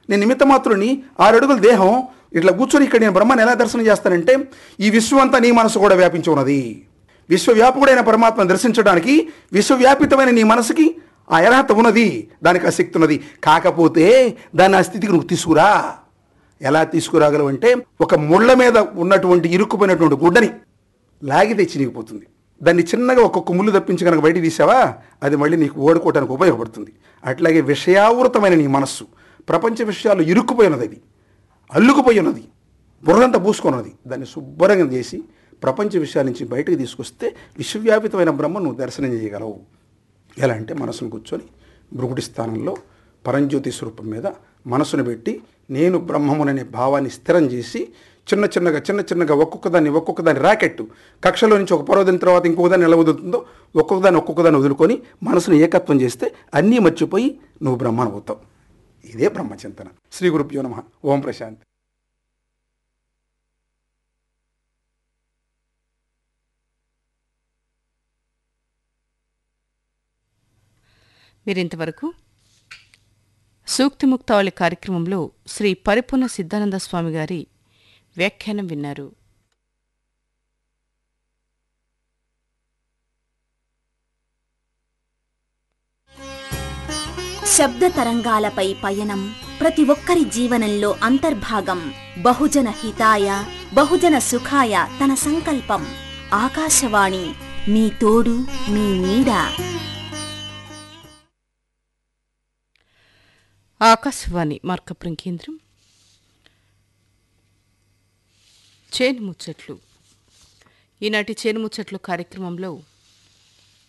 నేను నిమిత్త మాత్రుని ఆరు అడుగుల దేహం ఇట్లా కూర్చొని ఇక్కడ నేను బ్రహ్మని ఎలా దర్శనం చేస్తానంటే ఈ విశ్వం అంతా నీ మనసు కూడా వ్యాపించి ఉన్నది విశ్వవ్యాపకుడైన పరమాత్మను దర్శించడానికి విశ్వవ్యాపితమైన నీ మనసుకి ఆ అర్హత ఉన్నది దానికి ఆ శక్తి ఉన్నది కాకపోతే దాన్ని ఆ స్థితికి నువ్వు తీసుకురా ఎలా తీసుకురాగలవు అంటే ఒక ముళ్ళ మీద ఉన్నటువంటి ఇరుక్కుపోయినటువంటి గుడ్డని లాగి తెచ్చి నీకు పోతుంది దాన్ని చిన్నగా ఒక్కొక్క ముళ్ళు తప్పించి కనుక బయట తీసావా అది మళ్ళీ నీకు ఓడుకోవడానికి ఉపయోగపడుతుంది అట్లాగే విషయావృతమైన నీ మనస్సు ప్రపంచ విషయాలు ఇరుక్కుపోయినది అది అల్లుకుపోయి ఉన్నది బురదంతా పూసుకున్నది దాన్ని శుభ్రంగా చేసి ప్రపంచ విషయాల నుంచి బయటకు తీసుకొస్తే విశ్వవ్యాపితమైన బ్రహ్మ నువ్వు దర్శనం చేయగలవు ఎలా అంటే మనసును కూర్చొని భృగుడి స్థానంలో పరంజ్యోతి స్వరూపం మీద మనసును పెట్టి నేను బ్రహ్మముననే భావాన్ని స్థిరం చేసి చిన్న చిన్నగా చిన్న చిన్నగా ఒక్కొక్క దాన్ని ఒక్కొక్క దాన్ని రాకెట్టు కక్షలో నుంచి ఒక పర్వదిన తర్వాత ఇంకొక దాన్ని ఎలా వదులుతుందో ఒక్కొక్క దాన్ని ఒక్కొక్క దాన్ని వదులుకొని మనసును ఏకత్వం చేస్తే అన్నీ మర్చిపోయి నువ్వు బ్రహ్మను అవుతావు ఇదే బ్రహ్మచింతన శ్రీ గురుభ్యో నమ ఓం ప్రశాంత్ మీరింతవరకు సూక్తిముక్తావళి కార్యక్రమంలో శ్రీ పరిపూర్ణ సిద్ధానంద స్వామి గారి వ్యాఖ్యానం విన్నారు శబ్ద తరంగాలపై పయనం ప్రతి ఒక్కరి జీవనంలో అంతర్భాగం బహుజన హితాయ బహుజన సుఖాయ తన సంకల్పం ఆకాశవాణి మీ తోడు మీ నీడ ఆకాశవాణి మార్కపురం కేంద్రం చేను ముచ్చట్లు ఈనాటి చేను ముచ్చట్లు కార్యక్రమంలో